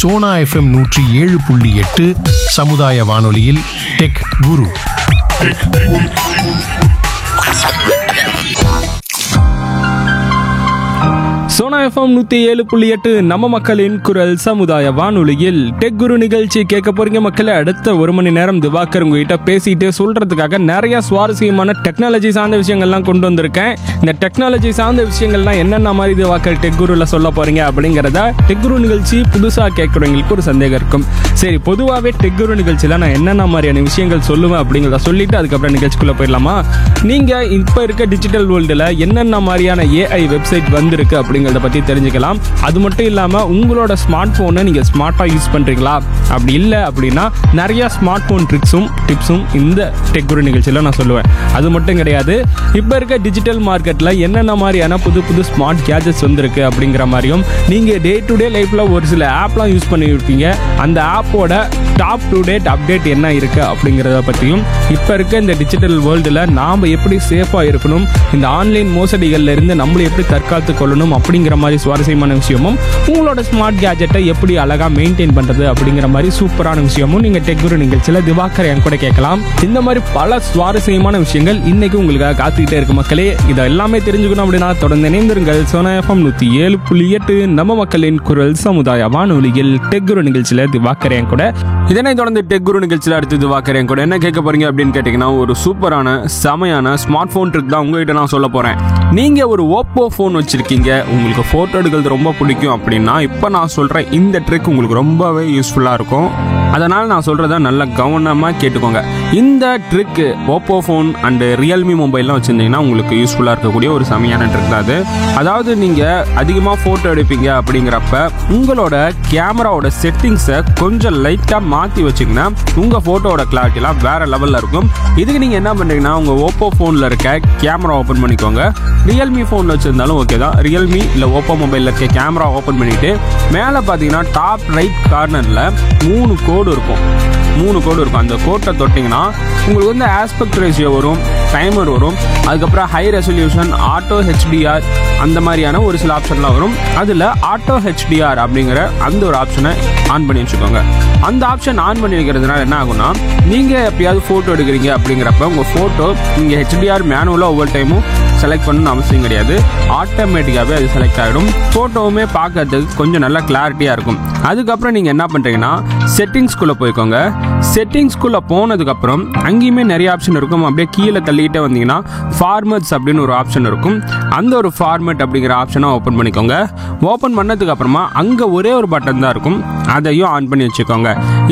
Sona FM நூற்றி ஏழு புள்ளி எட்டு சமுதாய வானொலியில் டெக் குரு சோனா எஃப்எம் நூற்றி ஏழு புள்ளி எட்டு நம்ம மக்களின் குரல் சமுதாய வானொலியில் டெக் குரு நிகழ்ச்சி கேட்க போறீங்க மக்களே அடுத்த ஒரு மணி நேரம் திவாகர் உங்ககிட்ட பேசிட்டு சொல்றதுக்காக நிறைய சுவாரஸ்யமான டெக்னாலஜி சார்ந்த விஷயங்கள்லாம் கொண்டு வந்திருக்கேன் இந்த டெக்னாலஜி சார்ந்த விஷயங்கள்லாம் என்னென்ன மாதிரி திவாகர் டெக் குருல சொல்ல போறீங்க அப்படிங்கிறத டெக் குரு நிகழ்ச்சி புதுசாக கேட்குறவங்களுக்கு ஒரு சந்தேகம் இருக்கும் சரி பொதுவாகவே டெக் குரு நிகழ்ச்சியில் நான் என்னென்ன மாதிரியான விஷயங்கள் சொல்லுவேன் அப்படிங்கிறத சொல்லிட்டு அதுக்கப்புறம் நிகழ்ச்சிக்குள்ளே போயிடலாமா நீங்கள் இப்போ இருக்க டிஜிட்டல் வேர்ல்டில் என்னென்ன மாதிரியான ஏஐ வெப்சைட் வந்திருக்கு அப்படிங்கிறத பற்றி தெரிஞ்சுக்கலாம் அது மட்டும் இல்லாமல் உங்களோட ஸ்மார்ட் ஃபோனை நீங்கள் ஸ்மார்ட்டாக யூஸ் பண்ணுறீங்களா அப்படி இல்லை அப்படின்னா நிறைய ஸ்மார்ட் ஃபோன் ட்ரிக்ஸும் டிப்ஸும் இந்த டெக் குரு நிகழ்ச்சியில் நான் சொல்லுவேன் அது மட்டும் கிடையாது இப்போ இருக்க டிஜிட்டல் மார்க்கெட்டில் என்னென்ன மாதிரியான புது புது ஸ்மார்ட் கேஜெட்ஸ் வந்திருக்கு அப்படிங்கிற மாதிரியும் நீங்கள் டே டு டே லைஃப்பில் ஒரு சில ஆப்லாம் யூஸ் பண்ணியிருப்பீங்க அந்த ஆப்போட டாப் டு டேட் அப்டேட் என்ன இருக்கு அப்படிங்கிறத பற்றியும் இப்போ இருக்க இந்த டிஜிட்டல் வேர்ல்டில் நாம் எப்படி சேஃபாக இருக்கணும் இந்த ஆன்லைன் மோசடிகள்ல இருந்து நம்மளை எப்படி தற்காத்து கொள்ளணும் அப்படிங்கிற மாதிரி சுவாரஸ்யமான விஷயமும் உங்களோட ஸ்மார்ட் கேஜெட்டை எப்படி அழகாக மெயின்டைன் பண்ணுறது அப்படிங்கிற மாதிரி சூப்பரான விஷயமும் நீங்கள் டெக்குரு நிகழ்ச்சியில் திவாகர் என் கூட கேட்கலாம் இந்த மாதிரி பல சுவாரஸ்யமான விஷயங்கள் இன்னைக்கு உங்களுக்காக காத்துக்கிட்டே இருக்கு மக்களே இதை எல்லாமே தெரிஞ்சுக்கணும் அப்படின்னா தொடர்ந்து இணைந்திருங்கள் சோனா எஃப்எம் நூற்றி ஏழு புள்ளி எட்டு நம்ம மக்களின் குரல் சமுதாய வானொலியில் டெக்குரு நிகழ்ச்சியில் திவாகர் என் கூட இதனை தொடர்ந்து டெக் குரு நிகழ்ச்சியில் அடுத்து திவாகர் என் கூட என்ன கேட்க போறீங்க அப்படின்னு கேட்டிங்கன்னா ஒரு சூப்பரான செமையான ஸ்மார்ட் ஃபோன் ட்ரிக் தான் உங்ககிட்ட நான் சொல்ல போகிறேன் நீங்கள் ஒரு ஓப்போ ஃபோன் வச்சுருக்கீங்க உங்களுக்கு ஃபோட்டோ எடுக்கிறது ரொம்ப பிடிக்கும் அப்படின்னா இப்போ நான் சொல்கிற இந்த ட்ரிக் உங்களுக்கு ரொம்பவே யூஸ்ஃபுல்லாக இருக்கும் அதனால் நான் சொல்கிறத நல்லா கவனமாக கேட்டுக்கோங்க இந்த trick Oppo phone and Realme மொபைல்லாம் வச்சுருந்தீங்கன்னா உங்களுக்கு யூஸ்ஃபுல்லாக இருக்கக்கூடிய ஒரு செமையான ட்ரிக் தான் அது அதாவது நீங்கள் அதிகமாக ஃபோட்டோ எடுப்பீங்க அப்படிங்கிறப்ப உங்களோட கேமராவோட செட்டிங்ஸை கொஞ்சம் லைட்டாக மாற்றி வச்சிங்கன்னா உங்கள் ஃபோட்டோவோட கிளாரிட்டிலாம் வேறு லெவலில் இருக்கும் இதுக்கு நீங்கள் என்ன பண்ணுறீங்கன்னா உங்கள் ஓப்போ ஃபோனில் இருக்க கேமரா ஓப்பன் பண்ணிக்கோங்க ரியல்மி ஃபோனில் வச்சுருந்தாலும் ஓகே தான் ரியல்மி இல்லை ஓப்போ மொபைலில் இருக்க கேமரா ஓப்பன் பண்ணிவிட்டு மேலே பார்த்தீங்கன்னா டாப் ரைட் கார்னரில் மூணு கோடு இருக்கும் மூணு கோடு இருக்கும் அந்த கோட்டை தொட்டிங்கன்னா உங்களுக்கு வந்து ஆஸ்பெக்ட் ரேஷியோ வரும் டைமர் வரும் அதுக்கப்புறம் ஹை ரெசல்யூஷன் ஆட்டோ ஹெச்டிஆர் அந்த மாதிரியான ஒரு சில ஆப்ஷன்லாம் வரும் அதில் ஆட்டோ ஹெச்டிஆர் அப்படிங்கிற அந்த ஒரு ஆப்ஷனை ஆன் பண்ணி வச்சுக்கோங்க அந்த ஆப்ஷன் ஆன் பண்ணி வைக்கிறதுனால என்ன ஆகும்னா நீங்கள் எப்பயாவது ஃபோட்டோ எடுக்கிறீங்க அப்படிங்கிறப்ப உங்கள் ஃபோட்டோ நீங்கள் ஹெச்டிஆர் மேனுவலாக ஒவ்வொரு டைமும் செலக்ட் பண்ணணும்னு அவசியம் கிடையாது ஆட்டோமேட்டிக்காகவே அது செலக்ட் ஆகிடும் ஃபோட்டோவுமே பார்க்கறதுக்கு கொஞ்சம் நல்லா கிளாரிட்டியாக இருக்கும் அதுக்கப்புறம் நீங்கள் என்ன பண்ணுறீங்கன்னா செட்டிங்ஸ்குள்ளே போய்க்கோங்க செட்டிங்ஸ்குள்ளே போனதுக்கப்புறம் அங்கேயுமே நிறைய ஆப்ஷன் இருக்கும் அப்படியே கீழே தள்ளிக்கிட்டே வந்தீங்கன்னா ஃபார்மட்ஸ் அப்படின்னு ஒரு ஆப்ஷன் இருக்கும் அந்த ஒரு ஃபார்மட் அப்படிங்கிற ஆப்ஷனை ஓப்பன் பண்ணிக்கோங்க ஓப்பன் பண்ணதுக்கு அப்புறமா அங்கே ஒரே ஒரு பட்டன் தான் இருக்கும் அதையும் ஆன் பண்ணி வச்சுக்கோங்க